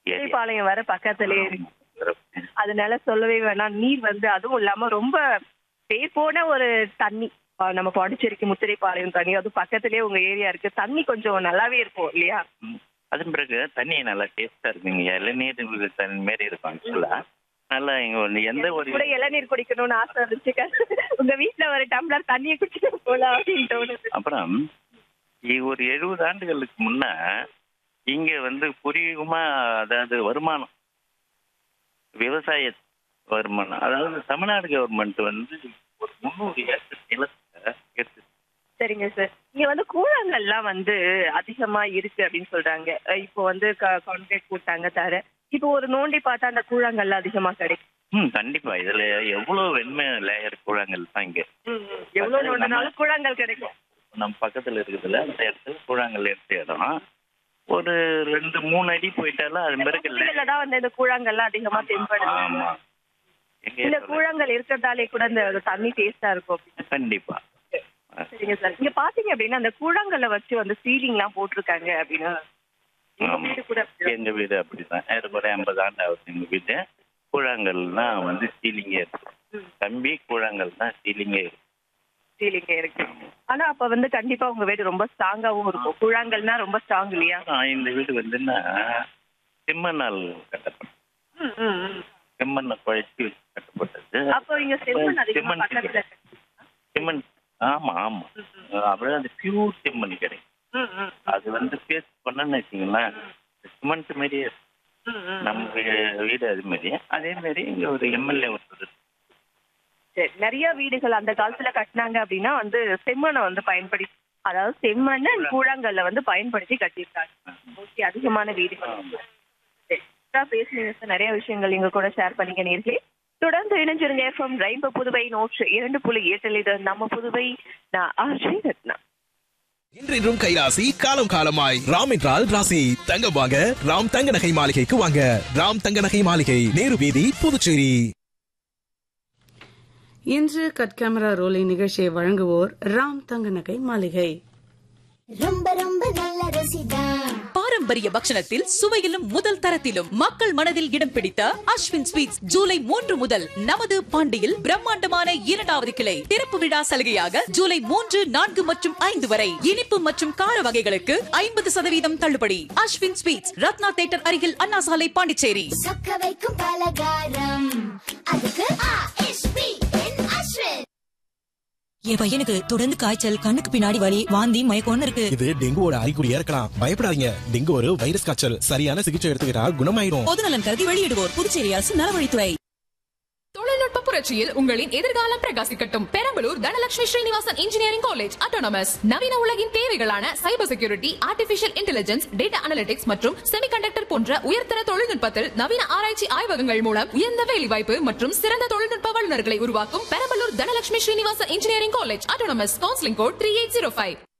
Area பாளையம் வர பக்கத்திலே இருக்கு அதனால சொல்லவே வேணாம் நீர் வந்து அதுவும் இல்லாம ரொம்ப பேர் போன ஒரு தண்ணி ஆ, நம்ம பாண்டிச்சேரிக்கு முத்திரைப்பாளையம் தண்ணி அதுவும் பக்கத்திலேயே உங்க ஏரியா இருக்கு தண்ணி கொஞ்சம் நல்லாவே இருக்கும் இல்லையா ம். அதன் பிறகு தண்ணி நல்லா டேஸ்டா இருக்குங்க இளநீர் தண்ணி மாரி இருக்கும் ஆக்சுவலா நல்லா இங்க ஒண்ணு எந்த ஒரு கூட இளநீர் குடிக்கணும்னு ஆசை இருந்துச்சு உங்க வீட்ல ஒரு டம்ளர் தண்ணியை குடிச்சிட்டு போலாம் அப்படின்னு தோணுது அப்புறம் இ- ஒரு எழுபது ஆண்டுகளுக்கு முன்ன இங்க வந்து பூர்வீகமா அதாவது வருமானம் விவசாய வருமானம் அதாவது தமிழ்நாடு கவர்மெண்ட் வந்து ஒரு முந்நூறு ஏக்கர் நிலத்தை எடுத்து சரிங்க சார் இங்க வந்து கூழாங்கல்லாம் வந்து அதிகமா இருக்கு அப்படின்னு சொல்றாங்க அஹ் இப்போ வந்து கான்கிரீட் போட்டாங்க தர இப்போ ஒரு நோண்டி பார்த்தா அந்த கூழாங்கல்லாம் அதிகமா கிடைக்கும் ம் கண்டிப்பா இதுல எவ்வளவு வெண்மை லேயர் கூழாங்கல் தான் இங்க எவ்வளவு நோண்டினாலும் கூழாங்கல் கிடைக்கும் நம்ம பக்கத்துல இருக்குதுல்ல அந்த இடத்துல கூழாங்கல் எடுத்த இடம் ஒரு ரெண்டு மூணு அடி போயிட்டாலும் அது பிறகு இல்லை. இதுல தான் வந்து இந்த கூழாங்கல்லாம் அதிகமா தென்படுது ஆமா எங்க இந்த ஏரியாவுல கூழாங்கல் இருக்கிறதாலே கூட இந்த தண்ணி டேஸ்டா இருக்கும் அப்படின்னு. கண்டிப்பா சரிங்க சார் இங்க பாத்தீங்க அப்படின்னா அந்த கூழாங்கல்ல வச்சு வந்து சீலிங் எல்லாம் போட்டிருக்காங்க அப்படின்னா எங்க ஆமா. வீடு கூட அப்படிதான். எங்க வீடு அப்படிதான் ஏறக்குறைய ஐம்பது ஆண்டு ஆகுது எங்க வீடு கூழாங்கல்னா வந்து சீலிங்கே இருக்கு ம். தம்பி கூழாங்கல் தான் சீலிங்கே இருக்கு சீலிங்க இருக்கு ஆனா அப்ப வந்து கண்டிப்பா உங்க வீடு ரொம்ப ஸ்ட்ராங்காவும் இருக்கும் கூழாங்கல்னா ரொம்ப ஸ்ட்ராங் இல்லையா அப்புறம் இந்த வீடு வந்துன்னா செம்மண்ணால் கட்டப்பட்டது ம், ம், ம். செம்மண்ணை குழைச்சி வச்சு கட்டப்பட்டது அப்போ இங்க செம்மண் அதிகமா செம்மண் பக்கத்துல இருக்கு. செம்மண் ஆமா ஆமா அப்புறம் அது பியூர் செம்மண் கிடைக்கும் ம், ம், அது வந்து பேஸ்ட் பண்ணன்னு வச்சுங்களேன் சிமெண்ட் மாதிரியே இருக்கும். ம், ம். நம்ம வீ- வீடு அது மாதிரி அதே மாதிரி இங்க ஒரு எம்எல்ஏ ஒருத்தர் இருக்கு. சரி நிறைய வீடுகள் அந்த காலத்துல கட்டினாங்க அப்படின்னா வந்து செம்மண்ணை வந்து பயன்படுத்தி அதாவது செம்மண்ணை கூழாங்கல்ல வந்து பயன்படுத்தி கட்டியிருக்காங்க ஓகே அதிகமான வீடுகள் ஆமா. சரி. அதான் பேசுனீங்க சார் நிறைய விஷயங்கள் எங்க கூட ஷேர் பண்ணிக்க நேர்களே தொடர்ந்து இணைஞ்சிருங்க எஃப்எம் ரெயின்போ புதுவை நூற்று இரண்டு புள்ளி எட்டில் இது நம்ம புதுவை நான் ஆர்ஜி ரத்னா இன்றின்றும் கைராசி காலம் காலமாய் ராம் என்றால் ராசி தங்கம் வாங்க ராம் தங்க நகை மாளிகைக்கு வாங்க ராம் தங்க நகை மாளிகை நேரு வீதி புதுச்சேரி இன்று கட் கேமரா ரோலிங் நிகழ்ச்சியை வழங்குவோர் ராம் தங்கநகை மாளிகை ரொம்ப ரொம்ப நல்ல ருசிதா பாரம்பரிய பக்ஷணத்தில் சுவையிலும் முதல் தரத்திலும் மக்கள் மனதில் இடம் பிடித்த அஸ்வின் ஸ்வீட்ஸ் ஜூலை மூன்று முதல் நமது பாண்டியில் பிரம்மாண்டமான இரண்டாவது கிளை திறப்பு விழா சலுகையாக ஜூலை மூன்று நான்கு மற்றும் ஐந்து வரை இனிப்பு மற்றும் கார வகைகளுக்கு ஐம்பது சதவீதம் தள்ளுபடி அஸ்வின் ஸ்வீட்ஸ் ரத்னா தேட்டர் அருகில் அண்ணா சாலை பாண்டிச்சேரி சொக்க வைக்கும் பலகாரம் அதுக்கு ஆ.எஸ்.பி. என் அஸ்வின் என் பையனுக்கு தொடர்ந்து காய்ச்சல் கண்ணுக்கு பின்னாடி வலி வாந்தி மயக்கம்னு இருக்கு இது டெங்குவோட அறிகுறியா இருக்கலாம் பயப்படாதீங்க டெங்கு ஒரு வைரஸ் காய்ச்சல் சரியான சிகிச்சை எடுத்துக்கிட்டா குணமாயிடும் பொதுநலன் கருதி வெளியிடுவோர் புதுச்சேரி அரசு நலவழித்துறை தொழில்நுட்ப புரட்சியில் உங்களின் எதிர்காலம் பிரகாசிக்கட்டும் Perambalur Dhanalakshmi Srinivasan engineering college autonomous நவீன உலகின் தேவைகளான cyber security artificial intelligence data analytics மற்றும் செமிகண்டக்டர் போன்ற உயர்தர தொழில்நுட்பத்தில் நவீன ஆராய்ச்சி ஆய்வகங்கள் மூலம் உயர்ந்த வேலைவாய்ப்பு மற்றும் சிறந்த தொழில்நுட்ப வல்லுநர்களை உருவாக்கும் Perambalur Dhanalakshmi Srinivasan engineering college autonomous counselling code three eight zero five